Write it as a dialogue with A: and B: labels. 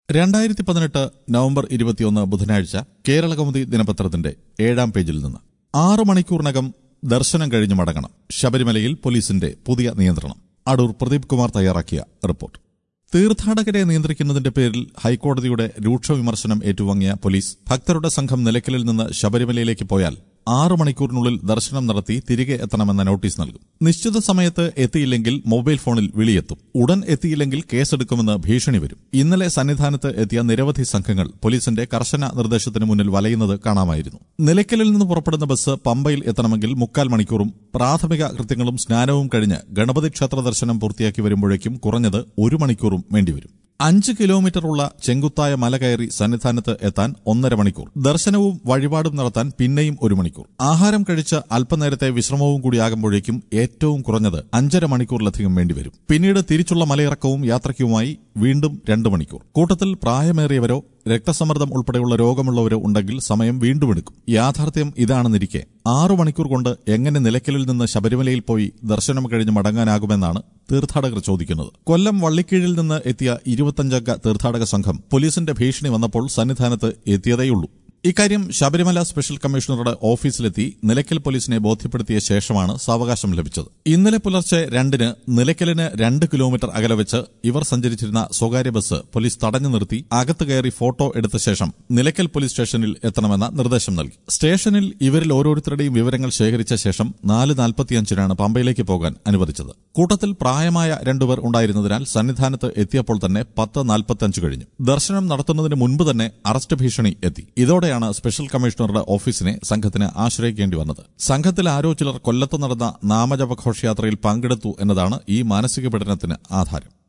A: രണ്ടായിരത്തി പതിനെട്ട് നവംബർ ഇരുപത്തിയൊന്ന് ബുധനാഴ്ച കേരളകൗമുദി ദിനപത്രത്തിന്റെ ഏഴാം പേജിൽ നിന്ന് ആറ് മണിക്കൂറിനകം ദർശനം കഴിഞ്ഞു മടങ്ങണം ശബരിമലയിൽ പോലീസിന്റെ പുതിയ നിയന്ത്രണം അടൂർ പ്രദീപ് കുമാർ തയ്യാറാക്കിയ റിപ്പോർട്ട് തീർത്ഥാടകരെ നിയന്ത്രിക്കുന്നതിന്റെ പേരിൽ ഹൈക്കോടതിയുടെ രൂക്ഷ വിമർശനം ഏറ്റുവാങ്ങിയ പോലീസ് ഭക്തരുടെ സംഘം നിലയ്ക്കലിൽ നിന്ന് ശബരിമലയിലേക്ക് പോയാൽ ആറ് മണിക്കൂറിനുള്ളിൽ ദർശനം നടത്തി തിരികെ എത്തണമെന്ന നോട്ടീസ് നൽകും നിശ്ചിത സമയത്ത് എത്തിയില്ലെങ്കിൽ മൊബൈൽ ഫോണിൽ വിളിയെത്തും ഉടൻ എത്തിയില്ലെങ്കിൽ കേസെടുക്കുമെന്ന് ഭീഷണി വരും ഇന്നലെ സന്നിധാനത്ത് എത്തിയ നിരവധി സംഘങ്ങൾ പോലീസിന്റെ കർശന നിർദ്ദേശത്തിന് മുന്നിൽ വലയുന്നത് കാണാമായിരുന്നു നിലയ്ക്കലിൽ നിന്ന് പുറപ്പെടുന്ന ബസ് പമ്പയിൽ എത്തണമെങ്കിൽ മുക്കാൽ മണിക്കൂറും പ്രാഥമിക കൃത്യങ്ങളും സ്നാനവും കഴിഞ്ഞ് ഗണപതി ക്ഷേത്ര ദർശനം പൂർത്തിയാക്കി വരുമ്പോഴേക്കും കുറഞ്ഞത് ഒരു മണിക്കൂറും വേണ്ടിവരും അഞ്ച് കിലോമീറ്ററുള്ള ചെങ്കുത്തായ മല കയറി സന്നിധാനത്ത് എത്താൻ ഒന്നര മണിക്കൂർ ദർശനവും വഴിപാടും നടത്താൻ പിന്നെയും ഒരു മണിക്കൂർ ആഹാരം കഴിച്ച് അല്പനേരത്തെ വിശ്രമവും കൂടിയാകുമ്പോഴേക്കും ഏറ്റവും കുറഞ്ഞത് അഞ്ചര മണിക്കൂറിലധികം വേണ്ടിവരും പിന്നീട് തിരിച്ചുള്ള മലയിറക്കവും യാത്രയ്ക്കുമായി വീണ്ടും രണ്ട് മണിക്കൂർ കൂട്ടത്തിൽ പ്രായമേറിയവരോ രക്തസമ്മർദ്ദം ഉൾപ്പെടെയുള്ള രോഗമുള്ളവരോ ഉണ്ടെങ്കിൽ സമയം വീണ്ടും എടുക്കും യാഥാർത്ഥ്യം ഇതാണെന്നിരിക്കെ ആറു മണിക്കൂർ കൊണ്ട് എങ്ങനെ നിലയ്ക്കലിൽ നിന്ന് ശബരിമലയിൽ പോയി ദർശനം കഴിഞ്ഞ് മടങ്ങാനാകുമെന്നാണ് തീർത്ഥാടകർ ചോദിക്കുന്നത് കൊല്ലം വള്ളിക്കീഴിൽ നിന്ന് എത്തിയ ഇരുപത്തഞ്ചംഗ തീർത്ഥാടക സംഘം പോലീസിന്റെ ഭീഷണി വന്നപ്പോൾ സന്നിധാനത്ത് എത്തിയതേയുള്ളൂ ഇക്കാര്യം ശബരിമല സ്പെഷ്യൽ കമ്മീഷണറുടെ ഓഫീസിലെത്തി നിലയ്ക്കൽ പോലീസിനെ ബോധ്യപ്പെടുത്തിയ ശേഷമാണ് സാവകാശം ലഭിച്ചത് ഇന്നലെ പുലർച്ചെ രണ്ടിന് നിലയ്ക്കലിന് രണ്ട് കിലോമീറ്റർ അകലെ വെച്ച് ഇവർ സഞ്ചരിച്ചിരുന്ന സ്വകാര്യ ബസ് പോലീസ് തടഞ്ഞു നിർത്തി അകത്ത് കയറി ഫോട്ടോ എടുത്ത ശേഷം നിലയ്ക്കൽ പോലീസ് സ്റ്റേഷനിൽ എത്തണമെന്ന നിർദ്ദേശം നൽകി സ്റ്റേഷനിൽ ഇവരിൽ ഓരോരുത്തരുടെയും വിവരങ്ങൾ ശേഖരിച്ച ശേഷം നാല് നാൽപ്പത്തിയഞ്ചിനാണ് പമ്പയിലേക്ക് പോകാൻ അനുവദിച്ചത് കൂട്ടത്തിൽ പ്രായമായ രണ്ടുപേർ ഉണ്ടായിരുന്നതിനാൽ സന്നിധാനത്ത് എത്തിയപ്പോൾ തന്നെ പത്ത് നാൽപ്പത്തിയഞ്ച് കഴിഞ്ഞു ദർശനം നടത്തുന്നതിന് മുൻപ് തന്നെ അറസ്റ്റ് ഭീഷണി എത്തി ഇതോടെയാണ് സ്പെഷ്യൽ കമ്മീഷണറുടെ ഓഫീസിനെ സംഘത്തിന് ആശ്രയിക്കേണ്ടി വന്നത് സംഘത്തിൽ ആരോ ചിലർ കൊല്ലത്ത് നടന്ന നാമജപ ഘോഷയാത്രയിൽ പങ്കെടുത്തു എന്നതാണ് ഈ മാനസിക പീഡനത്തിന് ആധാരം